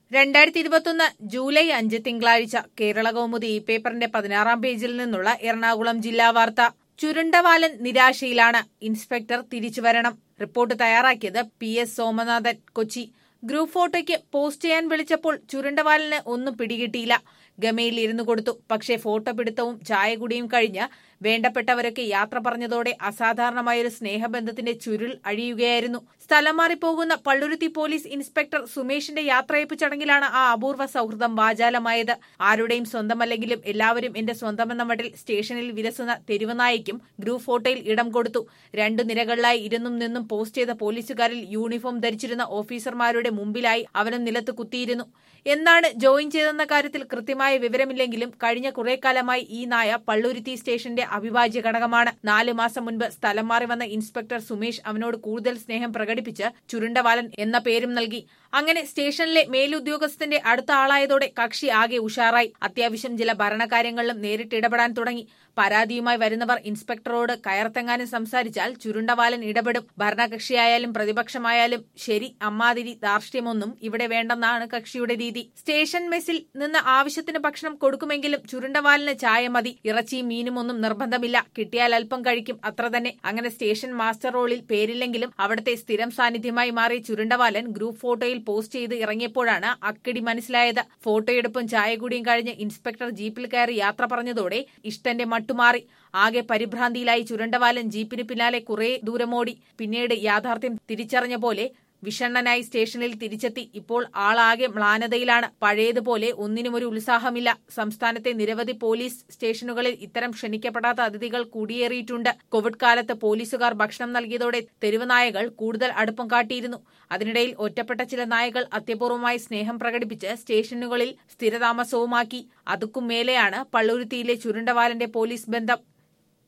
രണ്ടായിരത്തി ഇരുപത്തൊന്ന് ജൂലൈ അഞ്ച് തിങ്കളാഴ്ച കേരള കൗമുദി ഈ പേപ്പറിന്റെ പതിനാറാം പേജിൽ നിന്നുള്ള എറണാകുളം ജില്ലാ വാർത്ത ചുരുണ്ടവാലൻ നിരാശയിലാണ് ഇൻസ്പെക്ടർ തിരിച്ചുവരണം റിപ്പോർട്ട് തയ്യാറാക്കിയത് P S Somanathan Kochi group ഫോട്ടോയ്ക്ക് പോസ്റ്റ് ചെയ്യാൻ വിളിച്ചപ്പോൾ ചുരുണ്ടവാലന് ഒന്നും പിടികിട്ടിയില്ല ഗമയിൽ ഇരുന്നു കൊടുത്തു പക്ഷേ ഫോട്ടോ പിടുത്തവും ചായകുടിയും കഴിഞ്ഞ് വേണ്ടപ്പെട്ടവരൊക്കെ യാത്ര പറഞ്ഞതോടെ അസാധാരണമായൊരു സ്നേഹബന്ധത്തിന്റെ ചുരുൾ അഴിയുകയായിരുന്നു സ്ഥലം മാറിപ്പോകുന്ന പള്ളുരുത്തി പോലീസ് ഇൻസ്പെക്ടർ സുമേഷിന്റെ യാത്രയപ്പ് ചടങ്ങിലാണ് ആ അപൂർവ സൗഹൃദം വാചാലമായത് ആരുടെയും സ്വന്തമല്ലെങ്കിലും എല്ലാവരും എന്റെ സ്വന്തമെന്ന മട്ടിൽ സ്റ്റേഷനിൽ വിലസുന്ന തെരുവുനായയ്ക്കും ഗ്രൂപ്പ് ഫോട്ടോയിൽ ഇടം കൊടുത്തു രണ്ടു നിരകളിലായി ഇരുന്നും നിന്നും പോസ്റ്റ് ചെയ്ത പോലീസുകാരിൽ യൂണിഫോം ധരിച്ചിരുന്ന ഓഫീസർമാരുടെ മുമ്പിലായി അവനും നിലത്ത് കുത്തിയിരുന്നു എന്നാണ് ജോയിൻ ചെയ്തെന്ന കാര്യത്തിൽ കൃത്യമായ വിവരമില്ലെങ്കിലും കഴിഞ്ഞ കുറെ കാലമായി ഈ നായ പള്ളുരുത്തി സ്റ്റേഷന്റെ അവിഭാജ്യ ഘടകമാണ് നാലു മാസം മുൻപ് സ്ഥലം മാറി വന്ന ഇൻസ്പെക്ടർ സുമേഷ് അവനോട് കൂടുതൽ സ്നേഹം പ്രകടിപ്പിച്ച് ചുരുണ്ടവാലൻ എന്ന പേരും നൽകി അങ്ങനെ സ്റ്റേഷനിലെ മേലുദ്യോഗസ്ഥന്റെ അടുത്ത ആളായതോടെ കക്ഷി ആകെ ഉഷാറായി അത്യാവശ്യം ചില ഭരണകാര്യങ്ങളിലും നേരിട്ട് ഇടപെടാൻ തുടങ്ങി പരാതിയുമായി വരുന്നവർ ഇൻസ്പെക്ടറോട് കയർത്തെങ്ങാനും സംസാരിച്ചാൽ ചുരുണ്ടവാലൻ ഇടപെടും ഭരണകക്ഷിയായാലും പ്രതിപക്ഷമായാലും ശരി അമ്മാതിരി ധാർഷ്ട്യമൊന്നും ഇവിടെ വേണ്ടെന്നാണ് കക്ഷിയുടെ രീതി സ്റ്റേഷൻ മെസ്സിൽ നിന്ന് ആവശ്യത്തിന് ഭക്ഷണം കൊടുക്കുമെങ്കിലും ചുരുണ്ടവാലിന് ചായ മതി ഇറച്ചിയും മീനും ഒന്നും നിർബന്ധമില്ല കിട്ടിയാൽ അല്പം കഴിക്കും അത്ര തന്നെ അങ്ങനെ സ്റ്റേഷൻ മാസ്റ്റർ റോളിൽ പേരില്ലെങ്കിലും അവിടുത്തെ സ്ഥിരം സാന്നിധ്യമായി മാറിയ ചുരുണ്ടവാലൻ ഗ്രൂപ്പ് ഫോട്ടോയിൽ പോസ്റ്റ് ചെയ്ത് ഇറങ്ങിയപ്പോഴാണ് അക്കിടി മനസ്സിലായത് ഫോട്ടോയെടുപ്പും ചായകൂടിയും കഴിഞ്ഞ് ഇൻസ്പെക്ടർ ജീപ്പിൽ കയറി യാത്ര പറഞ്ഞതോടെ ഇഷ്ടന്റെ മട്ടുമാറി ആകെ പരിഭ്രാന്തിയിലായി ചുരുണ്ടവാലൻ ജീപ്പിന് പിന്നാലെ കുറെ ദൂരമോടി പിന്നീട് യാഥാർത്ഥ്യം തിരിച്ചറിഞ്ഞ പോലെ വിഷണ്ണനായി സ്റ്റേഷനിൽ തിരിച്ചെത്തി ഇപ്പോൾ ആളാകെ മ്ലാനതയിലാണ് പഴയതുപോലെ ഒന്നിനും ഒരു ഉത്സാഹമില്ല സംസ്ഥാനത്തെ നിരവധി പോലീസ് സ്റ്റേഷനുകളിൽ ഇത്തരം ക്ഷണിക്കപ്പെടാത്ത അതിഥികൾ കുടിയേറിയിട്ടുണ്ട് കോവിഡ് കാലത്ത് പോലീസുകാർ ഭക്ഷണം നൽകിയതോടെ തെരുവ് നായകൾ കൂടുതൽ അടുപ്പം കാട്ടിയിരുന്നു അതിനിടയിൽ ഒറ്റപ്പെട്ട ചില നായകൾ അത്യപൂർവമായി സ്നേഹം പ്രകടിപ്പിച്ച് സ്റ്റേഷനുകളിൽ സ്ഥിരതാമസവുമാക്കി അതുക്കും മേലെയാണ് പള്ളുരുത്തിയിലെ ചുരുണ്ടവാലന്റെ പോലീസ് ബന്ധം